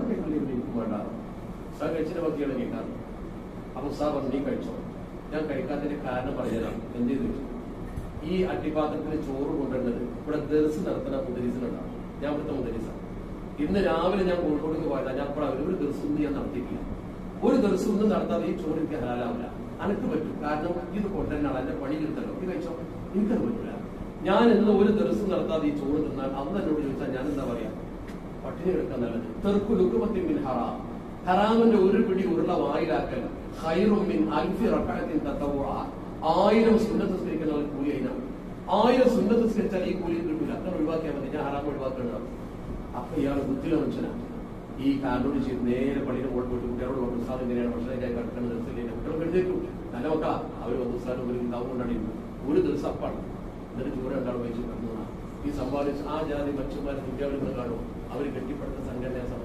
കഴിക്കില്ല എനിക്ക് വേണ്ട ഉസ്താദ് കഴിച്ചിട്ട് ബാക്കിയാണ് കേൾക്കാറ് അപ്പൊ ഉസ്താദ് പറഞ്ഞു നീ കഴിച്ചോ ഞാൻ കഴിക്കാത്തതിന്റെ കാരണം പറഞ്ഞതാണ് എന്ത് ചെയ്തു ചോദിച്ചു. ഈ അട്ടിപ്പാത്രത്തിൽ ചോറ് കൊണ്ടുവരുന്നത് ഇവിടെ ദർസ് നടത്തുന്ന മുദരീസിനുണ്ടാവും ഞാൻ ഇവിടുത്തെ മുദരീസാണ് ഇന്ന് രാവിലെ ഞാൻ കോഴിക്കോടേക്ക് പോയതാ ഞാൻ അപ്പോൾ ഒരു ദിവസം ഞാൻ നടത്തിയിട്ടില്ല ഒരു ദിവസം ഒന്നും നടത്താതെ ഈ ചോറ് എനിക്ക് ഹലാലാവില്ല അനക്ക് പറ്റും കാരണം ഇത് കൊണ്ടുവരണാണ് എന്റെ പണി കിട്ടല്ലോ ഇത് കഴിച്ചോ എനിക്കത് പറ്റില്ല ഞാൻ ഇന്ന് ഒരു ദിവസം നടത്താതെ ഈ ചോറ് തിന്നാൽ അന്ന് എന്നോട് ചോദിച്ചാൽ ഞാൻ എന്താ പറയാ പട്ടിണി എടുക്കാൻ നല്ലത് തെർക്കു ലുക്കുമത്തിൻ മിൻ ഹറാം ഹറാമിന്റെ ഒരു പിടി ഉരുള വായിലാക്കൽ ഖൈറും മിൻ അൽഫി റക്അത്തിൻ തത്തവുഅ ആയിരം സുന്നത്ത് സ്കരിക്കുന്ന ഒരു കൂലി അതിനാണ് ആയിരം സുന്നത്ത് സ്കരിച്ചാൽ ഈ കൂലി കിട്ടില്ല അങ്ങനെ ഒഴിവാക്കിയാൽ മതി ഞാൻ ഹറാം ഒഴിവാക്കണം അപ്പൊ ഇയാൾ ബുദ്ധിയിലെ മനുഷ്യനാണ് ഈ കാറിനോട് ചെയ്ത് നേരെ പള്ളിയുടെ മുകളിൽ പോയിട്ട് കുട്ടികളോട് പറഞ്ഞു സാർ ഇങ്ങനെയാണ് ഭക്ഷണം കഴിക്കാൻ കിടക്കുന്നത് ദിവസത്തിലേക്ക് കുട്ടികൾ എഴുന്നേക്കും നല്ല മക്കളാ അവർ വന്നു സാർ ഒരു ഇതാവും കൊണ്ടാണ് ഇരുന്നത്. ഒരു ദിവസം അപ്പാണ് എന്നിട്ട് ചോറ് രണ്ടാൾ വെച്ച് കിടന്നതാണ് ഈ സമ്പാദിച്ച് ആ ജാതി മനുഷ്യന്മാരെ കുട്ടികളിൽ നിന്ന് കാണും അവർ കെട്ടിപ്പടുത്ത സംഘടന